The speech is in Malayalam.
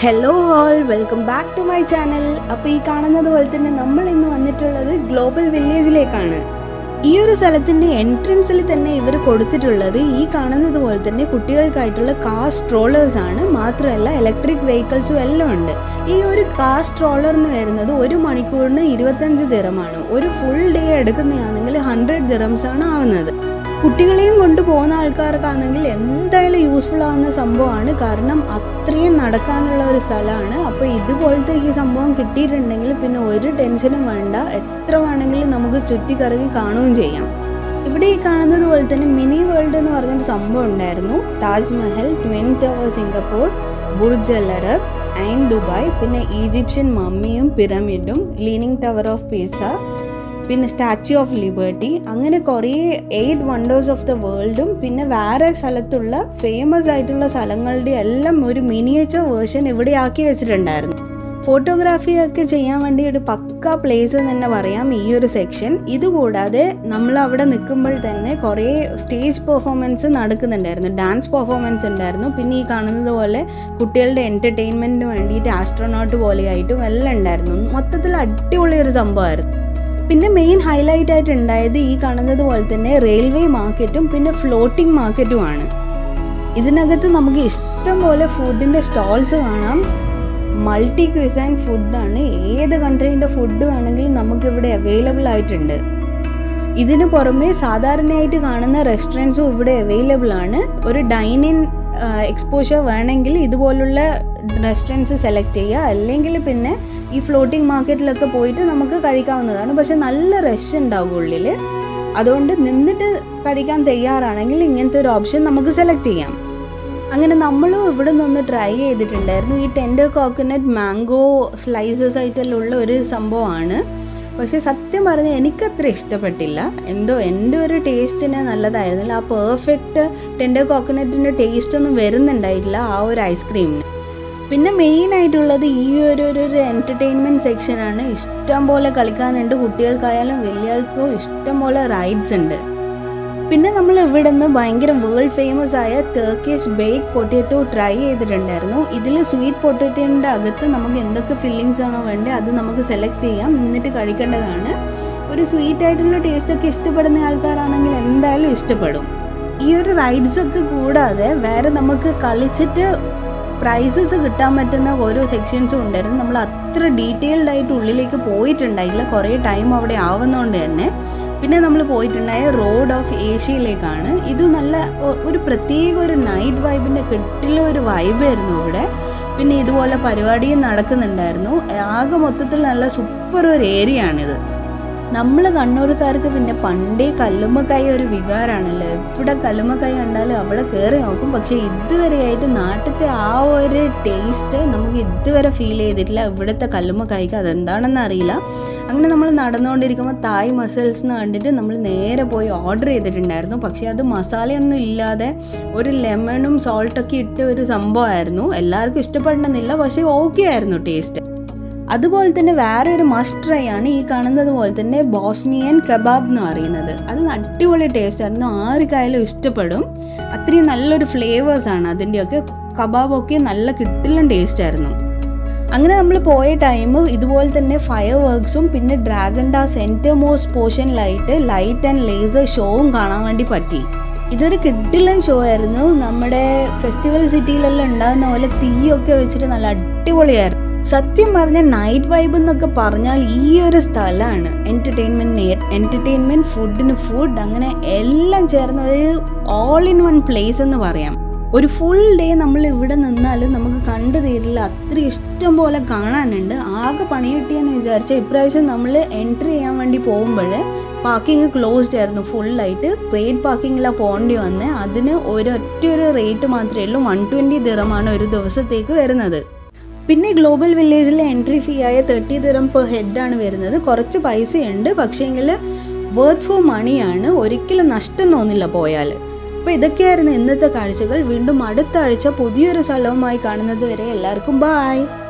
hello all welcome back to my channel അപ്പോൾ ഈ കാണുന്നത് പോലെ തന്നെ നമ്മൾ ഇന്ന് വന്നിട്ടുള്ളത് ഗ്ലോബൽ വില്ലേജിലേക്കാണ് ഈ ഒരു സ്ഥലത്തിൻ്റെ എൻട്രൻസിൽ തന്നെ ഇവർ കൊടുത്തിട്ടുള്ളത് ഈ കാണുന്നത് പോലെ തന്നെ കുട്ടികൾക്കായിട്ടുള്ള കാർ സ്ട്രോളേഴ്സ് ആണ് മാത്രമല്ല ഇലക്ട്രിക് വെഹിക്കിൾസും എല്ലാം ഉണ്ട് ഈ ഒരു കാർ സ്ട്രോളറിന് വരുന്നത് ഒരു മണിക്കൂറിന് ഇരുപത്തഞ്ച് ദിറമാണ് ഒരു ഫുൾ ഡേ എടുക്കുന്നതാണെങ്കിൽ ഹൺഡ്രഡ് ദിറംസ് ആണ് ആവുന്നത് കുട്ടികളെയും കൊണ്ട് പോകുന്ന ആൾക്കാർക്കാണെങ്കിൽ എന്തായാലും യൂസ്ഫുൾ ആവുന്ന സംഭവമാണ് കാരണം അത്രയും നടക്കാനുള്ള ഒരു സ്ഥലമാണ് അപ്പോൾ ഇതുപോലത്തെ ഈ സംഭവം കിട്ടിയിട്ടുണ്ടെങ്കിൽ പിന്നെ ഒരു ടെൻഷനും വേണ്ട എത്ര വേണമെങ്കിലും നമുക്ക് ചുറ്റിക്കറങ്ങി കാണുകയും ചെയ്യാം ഇവിടെ ഈ കാണുന്നത് പോലെ തന്നെ മിനി വേൾഡ് എന്ന് പറഞ്ഞൊരു സംഭവം ഉണ്ടായിരുന്നു Taj Mahal twin tower Singapore Burj Al Arab and Dubai പിന്നെ ഈജിപ്ഷ്യൻ മമ്മിയും പിരമിഡും ലീനിങ് ടവർ ഓഫ് പീസ പിന്നെ സ്റ്റാച്യു ഓഫ് ലിബർട്ടി അങ്ങനെ കുറേ എയ്റ്റ് വണ്ടേഴ്സ് ഓഫ് ദ വേൾഡും പിന്നെ വേറെ സ്ഥലത്തുള്ള ഫേമസ് ആയിട്ടുള്ള സ്ഥലങ്ങളുടെ എല്ലാം ഒരു മിനിയേച്ചർ വേർഷൻ ഇവിടെ ആക്കി വെച്ചിട്ടുണ്ടായിരുന്നു ഫോട്ടോഗ്രാഫി ഒക്കെ ചെയ്യാൻ വേണ്ടി ഒരു പക്ക പ്ലേസ് എന്ന് തന്നെ പറയാം ഈ ഒരു സെക്ഷൻ ഇതുകൂടാതെ നമ്മൾ അവിടെ നിൽക്കുമ്പോൾ തന്നെ കുറേ സ്റ്റേജ് പെർഫോമൻസ് നടക്കുന്നുണ്ടായിരുന്നു ഡാൻസ് പെർഫോമൻസ് ഉണ്ടായിരുന്നു പിന്നെ ഈ കാണുന്നത് പോലെ കുട്ടികളുടെ എൻ്റർടൈൻമെൻറ്റിന് വേണ്ടിയിട്ട് ആസ്ട്രോനോട്ട് പോലെയായിട്ടും എല്ലാം ഉണ്ടായിരുന്നു മൊത്തത്തിൽ അടിപൊളി ഒരു സംഭവമായിരുന്നു പിന്നെ മെയിൻ ഹൈലൈറ്റ് ആയിട്ട് ഉണ്ടായത് ഈ കാണുന്നത് പോലെ തന്നെ റെയിൽവേ മാർക്കറ്റും പിന്നെ ഫ്ലോട്ടിംഗ് മാർക്കറ്റുമാണ് ഇതിനകത്ത് നമുക്ക് ഇഷ്ടം പോലെ ഫുഡിൻ്റെ സ്റ്റോൾസ് കാണാം മൾട്ടി ക്വിസൈൻ ഫുഡാണ് ഏത് കൺട്രീൻ്റെ ഫുഡ് വേണമെങ്കിലും നമുക്കിവിടെ അവൈലബിൾ ആയിട്ടുണ്ട് ഇതിന് പുറമെ സാധാരണയായിട്ട് കാണുന്ന റെസ്റ്റോറൻറ്റ്സും ഇവിടെ അവൈലബിൾ ആണ് ഒരു ഡൈനിൻ എക്സ്പോഷർ വേണമെങ്കിൽ ഇതുപോലുള്ള റെസ്റ്റോറൻറ്റ്സ് സെലക്ട് ചെയ്യുക അല്ലെങ്കിൽ പിന്നെ ഈ ഫ്ലോട്ടിംഗ് മാർക്കറ്റിലൊക്കെ പോയിട്ട് നമുക്ക് കഴിക്കാവുന്നതാണ് പക്ഷെ നല്ല റഷ് ഉണ്ടാകും ഉള്ളിൽ അതുകൊണ്ട് നിന്നിട്ട് കഴിക്കാൻ തയ്യാറാണെങ്കിൽ ഇങ്ങനത്തെ ഒരു ഓപ്ഷൻ നമുക്ക് സെലക്ട് ചെയ്യാം അങ്ങനെ നമ്മളും ഇവിടെ നിന്ന് ട്രൈ ചെയ്തിട്ടുണ്ടായിരുന്നു ഈ ടെൻഡർ കോക്കനട്ട് മാംഗോ സ്ലൈസസ് ആയിട്ടുള്ള ഒരു സംഭവമാണ് പക്ഷെ സത്യം പറഞ്ഞാൽ എനിക്കത്ര ഇഷ്ടപ്പെട്ടില്ല എന്തോ എൻ്റെ ഒരു ടേസ്റ്റിന് നല്ലതായിരുന്നില്ല ആ പെർഫെക്റ്റ് ടെൻഡർ കോക്കനട്ടിൻ്റെ ടേസ്റ്റ് ഒന്നും വരുന്നുണ്ടായിട്ടില്ല ആ ഒരു ഐസ്ക്രീമിന് പിന്നെ മെയിൻ ആയിട്ടുള്ളത് ഈ ഒരു ഒരു ഒരു എൻ്റർടൈൻമെൻറ്റ് സെക്ഷനാണ് ഇഷ്ടം പോലെ കളിക്കാനുണ്ട് കുട്ടികൾക്കായാലും വലിയവർക്കും ഇഷ്ടം പോലെ റൈഡ്സ് ഉണ്ട് പിന്നെ നമ്മൾ ഇവിടെ നിന്ന് ഭയങ്കര വേൾഡ് ഫേമസ് ആയ ടർക്കിഷ് ബേക്ക് പൊട്ടേറ്റോ ട്രൈ ചെയ്തിട്ടുണ്ടായിരുന്നു ഇതിൽ സ്വീറ്റ് പൊട്ടേറ്റോൻ്റെ അകത്ത് നമുക്ക് എന്തൊക്കെ ഫില്ലിങ്സ് ആണോ വേണ്ടത് അത് നമുക്ക് സെലക്ട് ചെയ്യാം എന്നിട്ട് കഴിക്കേണ്ടതാണ് ഒരു സ്വീറ്റ് ആയിട്ടുള്ള ടേസ്റ്റ് ഒക്കെ ഇഷ്ടപ്പെടുന്ന ആൾക്കാരാണെങ്കിൽ എന്തായാലും ഇഷ്ടപ്പെടും ഈ ഒരു റൈഡ്സ് ഒക്കെ കൂടാതെ വേറെ നമുക്ക് കളിച്ചിട്ട് പ്രൈസസ് കിട്ടാൻ പറ്റുന്ന ഓരോ സെക്ഷൻസും ഉണ്ടായിരുന്നു നമ്മൾ അത്ര ഡീറ്റെയിൽഡ് ആയിട്ട് ഉള്ളിലേക്ക് പോയിട്ടുണ്ടായില്ല കുറേ ടൈം അവിടെ ആവുന്നതുകൊണ്ട് തന്നെ പിന്നെ നമ്മൾ പോയിട്ടുണ്ടായ റോഡ് ഓഫ് ഏഷ്യയിലേക്കാണ് ഇത് നല്ല ഒരു പ്രത്യേക ഒരു നൈറ്റ് വൈബിൻ്റെ കിട്ടില്ല ഒരു വൈബായിരുന്നു ഇവിടെ പിന്നെ ഇതുപോലെ പരിപാടിയും നടക്കുന്നുണ്ടായിരുന്നു ആകെ മൊത്തത്തിൽ നല്ല സൂപ്പർ ഒരു ഏരിയ ആണിത് നമ്മൾ കണ്ണൂർക്കാർക്ക് പിന്നെ പണ്ടേ കല്ലുമ്മക്കായ ഒരു വികാരമാണല്ലോ എവിടെ കല്ലുമ്മക്കായ കണ്ടാലും അവിടെ കയറി നോക്കും പക്ഷേ ഇതുവരെയായിട്ട് നാട്ടിലത്തെ ആ ഒരു ടേസ്റ്റ് നമുക്ക് ഇതുവരെ ഫീൽ ചെയ്തിട്ടില്ല ഇവിടുത്തെ കല്ലുമ്മക്കായ്ക്ക് അതെന്താണെന്ന് അറിയില്ല അങ്ങനെ നമ്മൾ നടന്നുകൊണ്ടിരിക്കുമ്പോൾ തായ് മസിൽസ് എന്ന് കണ്ടിട്ട് നമ്മൾ നേരെ പോയി ഓർഡർ ചെയ്തിട്ടുണ്ടായിരുന്നു പക്ഷേ അത് മസാലയൊന്നും ഇല്ലാതെ ഒരു ലെമണും സോൾട്ടൊക്കെ ഇട്ട ഒരു സംഭവമായിരുന്നു എല്ലാവർക്കും ഇഷ്ടപ്പെടണമെന്നില്ല പക്ഷേ ഓക്കെ ആയിരുന്നു ടേസ്റ്റ് അതുപോലെ തന്നെ വേറെ ഒരു മസ്റ്റ് ട്രൈ ആണ് ഈ കാണുന്നത് പോലെ തന്നെ ബോസ്നിയൻ കബാബ് എന്ന് പറയുന്നത് അത് അടിപൊളി ടേസ്റ്റ് ആയിരുന്നു ആർക്കായാലും ഇഷ്ടപ്പെടും അത്രയും നല്ലൊരു ഫ്ലേവേഴ്സ് ആണ് അതിൻ്റെയൊക്കെ കബാബൊക്കെ നല്ല കിട്ടില്ല ടേസ്റ്റ് ആയിരുന്നു അങ്ങനെ നമ്മൾ പോയ ടൈം ഇതുപോലെ തന്നെ ഫയർ വർക്ക്സും പിന്നെ ഡ്രാഗണ്ട സെൻറ്റർ മോസ്റ്റ് പോർഷനിലായിട്ട് ലൈറ്റ് ആൻഡ് ലേസർ ഷോവും കാണാൻ വേണ്ടി പറ്റി ഇതൊരു കിട്ടില്ല ഷോ ആയിരുന്നു നമ്മുടെ ഫെസ്റ്റിവൽ സിറ്റിയിലെല്ലാം ഉണ്ടാകുന്ന പോലെ തീയൊക്കെ വെച്ചിട്ട് നല്ല അടിപൊളിയായിരുന്നു സത്യം പറഞ്ഞ നൈറ്റ് വൈബ് എന്നൊക്കെ പറഞ്ഞാൽ ഈ ഒരു സ്ഥലമാണ് എൻ്റർടൈൻമെൻറ്റ് എൻ്റർടൈൻമെൻറ്റ് ഫുഡിന് ഫുഡ് അങ്ങനെ എല്ലാം ചേർന്ന ഒരു ഓൾ ഇൻ വൺ പ്ലേസ് എന്ന് പറയാം ഒരു ഫുൾ ഡേ നമ്മൾ ഇവിടെ നിന്നാലും നമുക്ക് കണ്ടു തീരില്ല അത്ര ഇഷ്ടം പോലെ കാണാനുണ്ട് ആകെ പണി കിട്ടിയെന്ന് വിചാരിച്ചാൽ ഇപ്രാവശ്യം നമ്മൾ എൻട്രി ചെയ്യാൻ വേണ്ടി പോകുമ്പോൾ പാർക്കിംഗ് ക്ലോസ്ഡ് ആയിരുന്നു ഫുള്ളായിട്ട് പെയ്ഡ് പാർക്കിങ്ങിലാണ് പോകേണ്ടി വന്നത് അതിന് ഒരൊറ്റ ഒരു റേറ്റ് മാത്രമേ ഉള്ളൂ വൺ ട്വൻറ്റി ദിറമാണ് ഒരു ദിവസത്തേക്ക് വരുന്നത് പിന്നെ ഗ്ലോബൽ വില്ലേജിലെ എൻട്രി ഫീ ആയ തേർട്ടി ദിറം പെർ ഹെഡാണ് വരുന്നത് കുറച്ച് പൈസയുണ്ട് പക്ഷേങ്കിൽ വർത്ത് ഫോർ മണിയാണ് ഒരിക്കലും നഷ്ടം തോന്നില്ല പോയാൽ അപ്പോൾ ഇതൊക്കെയായിരുന്നു ഇന്നത്തെ കാഴ്ചകൾ വീണ്ടും അടുത്ത ആഴ്ച പുതിയൊരു സ്ഥലവുമായി കാണുന്നത് വരെ എല്ലാവർക്കും ബായ്